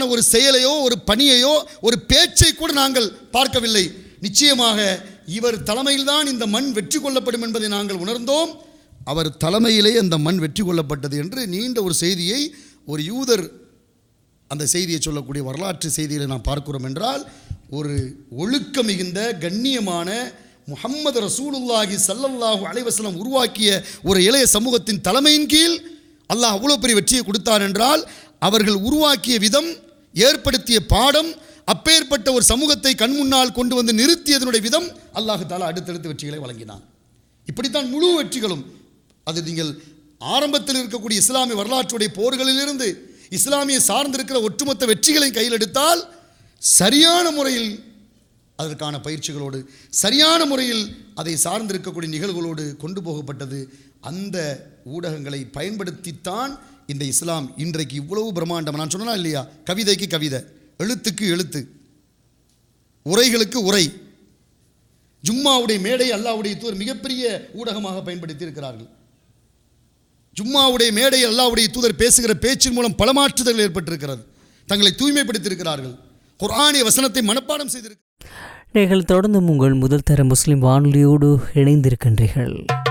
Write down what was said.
விதமான ஒரு செயலையோ ஒரு பணியையோ ஒரு பேச்சை கூட நாங்கள் பார்க்கவில்லை நிச்சயமாக இவர் தலைமையில்தான் இந்த மண் வெற்றி கொள்ளப்படும் என்பதை நாங்கள் உணர்ந்தோம் அவர் தலைமையிலே அந்த மண் வெற்றி கொள்ளப்பட்டது என்று நீண்ட ஒரு செய்தியை ஒரு யூதர் அந்த செய்தியை சொல்லக்கூடிய வரலாற்று செய்திகளை நாம் பார்க்கிறோம் என்றால் ஒரு ஒழுக்க மிகுந்த கண்ணியமான முஹம்மது ரசூலுல்லாஹி ஸல்லல்லாஹு அலைஹி வஸல்லம் உருவாக்கிய ஒரு இளைய சமூகத்தின் தலைமையின் கீழ் அல்லாஹ் அவ்வளோ பெரிய வெற்றியை கொடுத்தான் என்றால் அவர்கள் உருவாக்கிய விதம் ஏற்படுத்திய பாடம் அப்பேற்பட்ட ஒரு சமூகத்தை கண் முன்னால் கொண்டு வந்து நிறுத்தியதனுடைய விதம் அல்லாஹு தாலா அடுத்தடுத்து வெற்றிகளை வழங்கினான் இப்படித்தான் முழு வெற்றிகளும் அது நீங்கள் ஆரம்பத்தில் இருக்கக்கூடிய இஸ்லாமிய வரலாற்றுடைய போர்களிலிருந்து இஸ்லாமிய சார்ந்திருக்கிற ஒட்டுமொத்த வெற்றிகளை கையில் எடுத்தால் சரியான முறையில் அதற்கான பயிற்சிகளோடு சரியான முறையில் அதை சார்ந்திருக்கக்கூடிய நிகழ்வுகளோடு கொண்டு போகப்பட்டது அந்த ஊடகங்களை பயன்படுத்தித்தான் இந்த இஸ்லாம் இன்றைக்கு இவ்வளவு பிரம்மாண்டம் நான் சொன்னா இல்லையா கவிதைக்கு கவிதை எழுத்துக்கு எழுத்து உரைகளுக்கு உரை ஜும்மாவுடைய மேடை அல்லாவுடைய தூர் மிகப்பெரிய ஊடகமாக பயன்படுத்தி இருக்கிறார்கள் ஜும்மாவுடைய மேடை அல்லாவுடைய தூதர் பேசுகிற பேச்சின் மூலம் பல மாற்றுதல்கள் ஏற்பட்டிருக்கிறது தங்களை தூய்மைப்படுத்தியிருக்கிறார்கள் குர்ஆனிய வசனத்தை மனப்பாடம் செய்திருக்கிறார்கள் நீங்கள் தொடர்ந்தும் உங்கள் முதல் தர முஸ்லிம் வானொலியோடு இணைந்திருக்கின்றீர்கள்